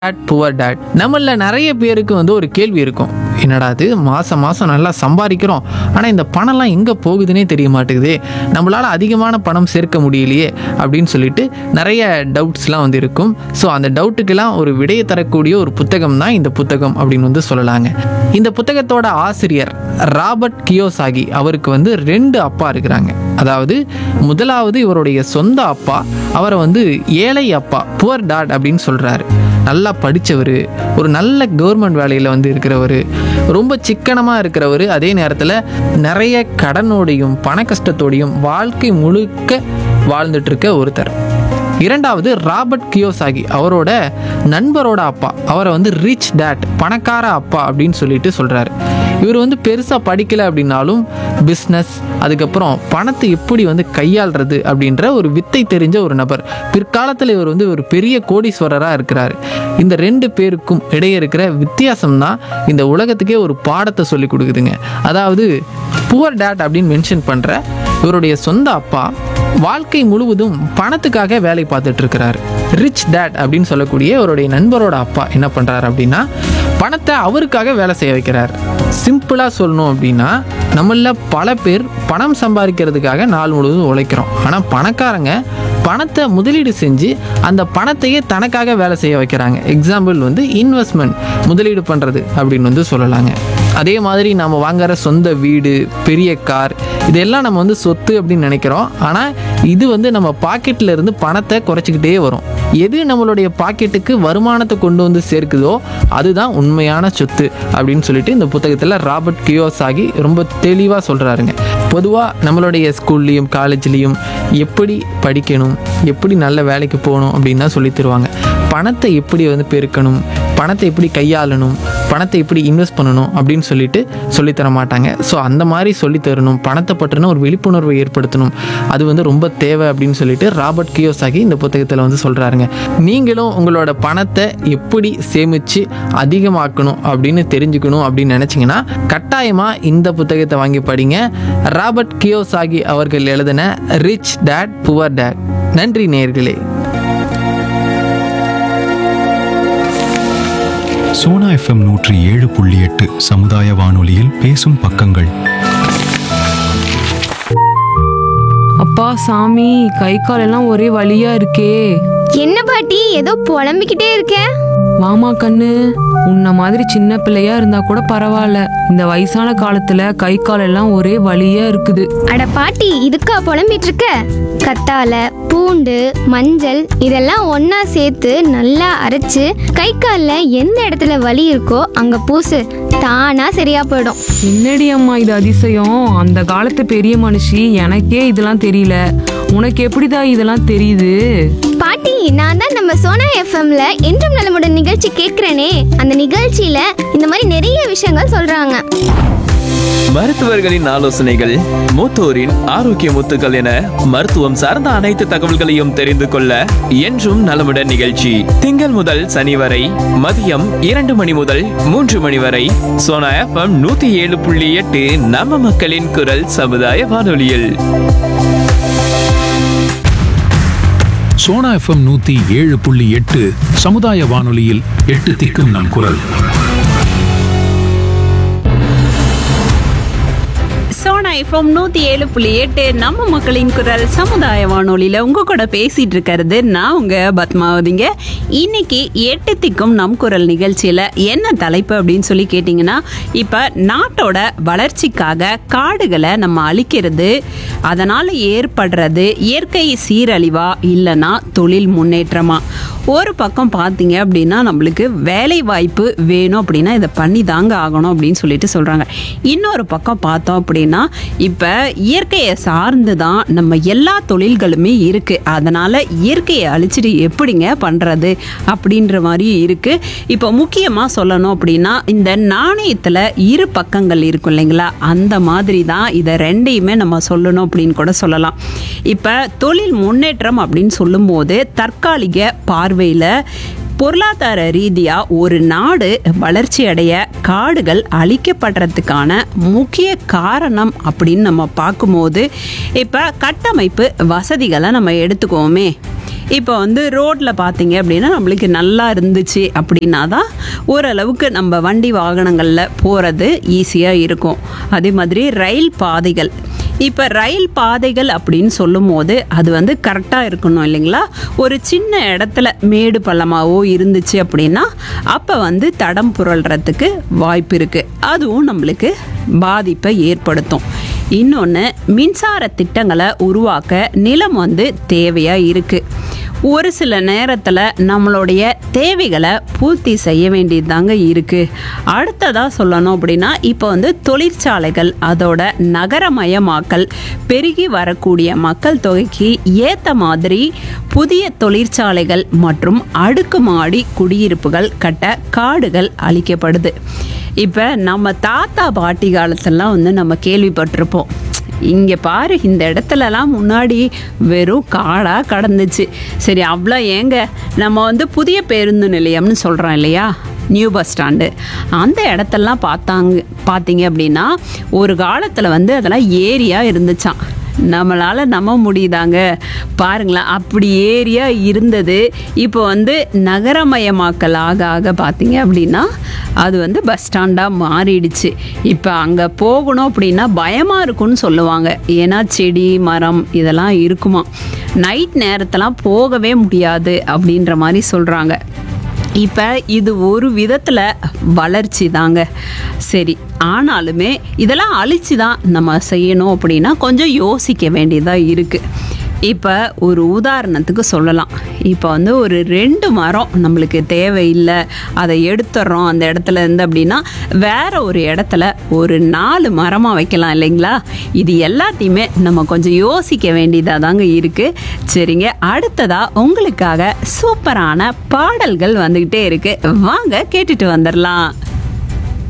dad poor dad நம்மள நிறைய பேருக்கு வந்து ஒரு கேள்வி இருக்கும் என்னடா அது மாதம் மாதம் நல்லா சம்பாதிக்கிறோம் ஆனால் இந்த பணம்லாம் எங்கே போகுதுன்னே தெரிய மாட்டேங்குதே நம்மளால் அதிகமான பணம் சேர்க்க முடியலையே அப்படின்னு சொல்லிட்டு நிறைய டவுட்ஸ்லாம் வந்து இருக்கும் ஸோ அந்த டவுட்டுக்கெல்லாம் ஒரு விடையை தரக்கூடிய ஒரு புத்தகம் தான் இந்த புத்தகம் அப்படின்னு வந்து சொல்லலாங்க இந்த புத்தகத்தோட ஆசிரியர் ராபர்ட் கியோசாகி அவருக்கு வந்து ரெண்டு அப்பா இருக்கிறாங்க அதாவது முதலாவது இவருடைய சொந்த அப்பா அவரை வந்து ஏழை அப்பா புவர் டாட் அப்படின்னு சொல்கிறாரு நல்லா படித்தவர் ஒரு நல்ல கவர்மெண்ட் வேலையில் வந்து இருக்கிறவர் ரொம்ப சிக்கனமாக இருக்கிறவர் அதே நேரத்தில் நிறைய கடனோடையும் பண கஷ்டத்தோடையும் வாழ்க்கை முழுக்க வாழ்ந்துட்டு இருக்க ஒருத்தர் இரண்டாவது ராபர்ட் கியோசாகி அவரோட நண்பரோட அப்பா அவரை வந்து ரிச் டேட் பணக்கார அப்பா அப்படின்னு சொல்லிட்டு சொல்கிறாரு இவர் வந்து பெருசாக படிக்கலை அப்படின்னாலும் பிஸ்னஸ் அதுக்கப்புறம் பணத்தை எப்படி வந்து கையாளுறது அப்படின்ற ஒரு வித்தை தெரிஞ்ச ஒரு நபர் பிற்காலத்தில் இவர் வந்து ஒரு பெரிய கோடீஸ்வரராக இருக்கிறார் இந்த ரெண்டு பேருக்கும் இடையே இருக்கிற வித்தியாசம் தான் இந்த உலகத்துக்கே ஒரு பாடத்தை சொல்லி கொடுக்குதுங்க அதாவது புவர் டேட் அப்படின்னு மென்ஷன் பண்ணுற இவருடைய சொந்த அப்பா வாழ்க்கை முழுவதும் பணத்துக்காக வேலை பார்த்துட்டு இருக்கிறாரு ரிச் டேட் அப்படின்னு சொல்லக்கூடிய அவருடைய நண்பரோட அப்பா என்ன பண்ணுறாரு அப்படின்னா பணத்தை அவருக்காக வேலை செய்ய வைக்கிறார் சிம்பிளாக சொல்லணும் அப்படின்னா நம்மள பல பேர் பணம் சம்பாதிக்கிறதுக்காக நாள் முழுவதும் உழைக்கிறோம் ஆனால் பணக்காரங்க பணத்தை முதலீடு செஞ்சு அந்த பணத்தையே தனக்காக வேலை செய்ய வைக்கிறாங்க எக்ஸாம்பிள் வந்து இன்வெஸ்ட்மெண்ட் முதலீடு பண்ணுறது அப்படின்னு வந்து சொல்லலாங்க அதே மாதிரி நம்ம வாங்குற சொந்த வீடு பெரிய கார் இதெல்லாம் நம்ம வந்து சொத்து அப்படின்னு நினைக்கிறோம் ஆனால் இது வந்து நம்ம பாக்கெட்டில் இருந்து பணத்தை குறைச்சிக்கிட்டே வரும் எது நம்மளுடைய பாக்கெட்டுக்கு வருமானத்தை கொண்டு வந்து சேர்க்குதோ அதுதான் உண்மையான சொத்து அப்படின்னு சொல்லிட்டு இந்த புத்தகத்தில் ராபர்ட் கியோசாகி ரொம்ப தெளிவாக சொல்கிறாருங்க பொதுவாக நம்மளுடைய ஸ்கூல்லையும் காலேஜ்லேயும் எப்படி படிக்கணும் எப்படி நல்ல வேலைக்கு போகணும் அப்படின்னு தான் சொல்லி தருவாங்க பணத்தை எப்படி வந்து பெருக்கணும் பணத்தை எப்படி கையாளணும் பணத்தை எப்படி இன்வெஸ்ட் பண்ணணும் அப்படின்னு சொல்லிட்டு சொல்லித் தர மாட்டாங்க ஸோ அந்த மாதிரி சொல்லித் தரணும் பணத்தை பற்றின ஒரு விழிப்புணர்வை ஏற்படுத்தணும் அது வந்து ரொம்ப தேவை அப்படின்னு சொல்லிட்டு ராபர்ட் கியோசாகி இந்த புத்தகத்தில் வந்து சொல்கிறாருங்க நீங்களும் உங்களோட பணத்தை எப்படி சேமித்து அதிகமாக்கணும் அப்படின்னு தெரிஞ்சுக்கணும் அப்படின்னு நினச்சிங்கன்னா கட்டாயமாக இந்த புத்தகத்தை வாங்கி படிங்க ராபர்ட் கியோசாகி அவர்கள் எழுதின ரிச் டேட் புவர் டேட் நன்றி நேயர்களே சோனா எஃப்எம் நூற்றி ஏழு புள்ளி எட்டு சமுதாய வானொலியில் பேசும் பக்கங்கள் அப்பா சாமி கை கால் எல்லாம் ஒரே வலியா இருக்கே என்ன பாட்டி ஏதோ புலம்பிக்கிட்டே இருக்க வாமா கண்ணு உன்ன மாதிரி சின்ன பிள்ளையா இருந்தா கூட பரவாயில்ல இந்த வயசான காலத்துல கை கால் எல்லாம் ஒரே வலியா இருக்குது அட பாட்டி இதுக்கா புலம்பிட்டு இருக்க கத்தால பூண்டு மஞ்சள் இதெல்லாம் ஒண்ணா சேர்த்து நல்லா அரைச்சு கை கால்ல எந்த இடத்துல வலி இருக்கோ அங்க பூசு தானா சரியா போயிடும் என்னடி அம்மா இது அதிசயம் அந்த காலத்து பெரிய மனுஷி எனக்கே இதெல்லாம் தெரியல உனக்கு எப்படிதான் இதெல்லாம் தெரியுது பாட்டி நான் தான் நம்ம சோனா எஃப்எம்ல என்றும் நலமுடன் நிகழ்ச்சி கேட்கிறேனே அந்த நிகழ்ச்சியில இந்த மாதிரி நிறைய விஷயங்கள் சொல்றாங்க மருத்துவர்களின் ஆலோசனைகள் மூத்தோரின் ஆரோக்கிய முத்துக்கள் என மருத்துவம் சார்ந்த அனைத்து தகவல்களையும் தெரிந்து கொள்ள என்றும் நலமுடன் நிகழ்ச்சி திங்கள் முதல் சனி வரை மதியம் இரண்டு மணி முதல் மூன்று மணி வரை சோனா எஃப்எம் நூத்தி ஏழு புள்ளி எட்டு நம்ம மக்களின் குரல் சமுதாய வானொலியில் சோனா எஃப்எம் நூத்தி ஏழு புள்ளி எட்டு சமுதாய வானொலியில் எட்டு திக்கும் நம் குரல் சோனா எஃப்எம் நூத்தி ஏழு புள்ளி எட்டு நம்ம மக்களின் குரல் சமுதாய வானொலியில உங்க கூட பேசிட்டு இருக்கிறது நான் உங்க பத்மாவதிங்க இன்னைக்கு எட்டு திக்கும் நம் குரல் நிகழ்ச்சியில என்ன தலைப்பு அப்படின்னு சொல்லி கேட்டிங்கன்னா இப்ப நாட்டோட வளர்ச்சிக்காக காடுகளை நம்ம அழிக்கிறது அதனால ஏற்படுறது இயற்கை சீரழிவா இல்லைன்னா தொழில் முன்னேற்றமா ஒரு பக்கம் பார்த்தீங்க அப்படின்னா நம்மளுக்கு வேலை வாய்ப்பு வேணும் அப்படின்னா இதை பண்ணி தாங்க ஆகணும் அப்படின்னு சொல்லிட்டு சொல்றாங்க இன்னொரு பக்கம் பார்த்தோம் அப்படின்னா இப்போ இயற்கையை சார்ந்து தான் நம்ம எல்லா தொழில்களுமே இருக்கு அதனால இயற்கையை அழிச்சிட்டு எப்படிங்க பண்றது அப்படின்ற மாதிரி இருக்கு இப்போ முக்கியமாக சொல்லணும் அப்படின்னா இந்த நாணயத்தில் இரு பக்கங்கள் இருக்கும் இல்லைங்களா அந்த மாதிரி தான் இதை ரெண்டையுமே நம்ம சொல்லணும் அப்படின்னு கூட சொல்லலாம் இப்போ தொழில் முன்னேற்றம் அப்படின்னு சொல்லும்போது தற்காலிக பார்வையில் பொருளாதார ரீதியாக ஒரு நாடு வளர்ச்சி அடைய காடுகள் அழிக்கப்படுறதுக்கான முக்கிய காரணம் அப்படின்னு நம்ம பார்க்கும்போது இப்போ கட்டமைப்பு வசதிகளை நம்ம எடுத்துக்குவோமே இப்போ வந்து ரோட்டில் பார்த்தீங்க அப்படின்னா நம்மளுக்கு நல்லா இருந்துச்சு அப்படின்னா தான் ஓரளவுக்கு நம்ம வண்டி வாகனங்களில் போகிறது ஈஸியாக இருக்கும் அதே மாதிரி ரயில் பாதைகள் இப்போ ரயில் பாதைகள் அப்படின்னு சொல்லும் போது அது வந்து கரெக்டாக இருக்கணும் இல்லைங்களா ஒரு சின்ன இடத்துல மேடு பள்ளமாவோ இருந்துச்சு அப்படின்னா அப்போ வந்து தடம் புரள்றதுக்கு வாய்ப்பு இருக்குது அதுவும் நம்மளுக்கு பாதிப்பை ஏற்படுத்தும் இன்னொன்று மின்சார திட்டங்களை உருவாக்க நிலம் வந்து தேவையாக இருக்குது ஒரு சில நேரத்தில் நம்மளுடைய தேவைகளை பூர்த்தி செய்ய வேண்டியது இருக்குது அடுத்ததாக சொல்லணும் அப்படின்னா இப்போ வந்து தொழிற்சாலைகள் அதோட நகரமயமாக்கல் பெருகி வரக்கூடிய மக்கள் தொகைக்கு ஏற்ற மாதிரி புதிய தொழிற்சாலைகள் மற்றும் அடுக்குமாடி குடியிருப்புகள் கட்ட காடுகள் அளிக்கப்படுது இப்போ நம்ம தாத்தா பாட்டி காலத்திலலாம் வந்து நம்ம கேள்விப்பட்டிருப்போம் இங்கே பாரு இந்த இடத்துலலாம் முன்னாடி வெறும் காடாக கடந்துச்சு சரி அவ்வளோ ஏங்க நம்ம வந்து புதிய பேருந்து நிலையம்னு சொல்கிறோம் இல்லையா நியூ பஸ் ஸ்டாண்டு அந்த இடத்தெல்லாம் பார்த்தாங்க பார்த்தீங்க அப்படின்னா ஒரு காலத்தில் வந்து அதெல்லாம் ஏரியா இருந்துச்சாம் நம்மளால் நம்ப முடியுதாங்க பாருங்களேன் அப்படி ஏரியா இருந்தது இப்போ வந்து நகரமயமாக்கல் ஆக ஆக பார்த்தீங்க அப்படின்னா அது வந்து பஸ் ஸ்டாண்டாக மாறிடுச்சு இப்போ அங்கே போகணும் அப்படின்னா பயமாக இருக்கும்னு சொல்லுவாங்க ஏன்னா செடி மரம் இதெல்லாம் இருக்குமா நைட் நேரத்தெல்லாம் போகவே முடியாது அப்படின்ற மாதிரி சொல்கிறாங்க இப்போ இது ஒரு விதத்தில் வளர்ச்சி தாங்க சரி ஆனாலுமே இதெல்லாம் அழிச்சு தான் நம்ம செய்யணும் அப்படின்னா கொஞ்சம் யோசிக்க வேண்டியதாக இருக்குது இப்போ ஒரு உதாரணத்துக்கு சொல்லலாம் இப்போ வந்து ஒரு ரெண்டு மரம் நம்மளுக்கு தேவையில்லை அதை எடுத்துடுறோம் அந்த இடத்துல இருந்து அப்படின்னா வேற ஒரு இடத்துல ஒரு நாலு மரமாக வைக்கலாம் இல்லைங்களா இது எல்லாத்தையுமே நம்ம கொஞ்சம் யோசிக்க வேண்டியதாக தாங்க இருக்குது சரிங்க அடுத்ததாக உங்களுக்காக சூப்பரான பாடல்கள் வந்துக்கிட்டே இருக்கு வாங்க கேட்டுட்டு வந்துடலாம்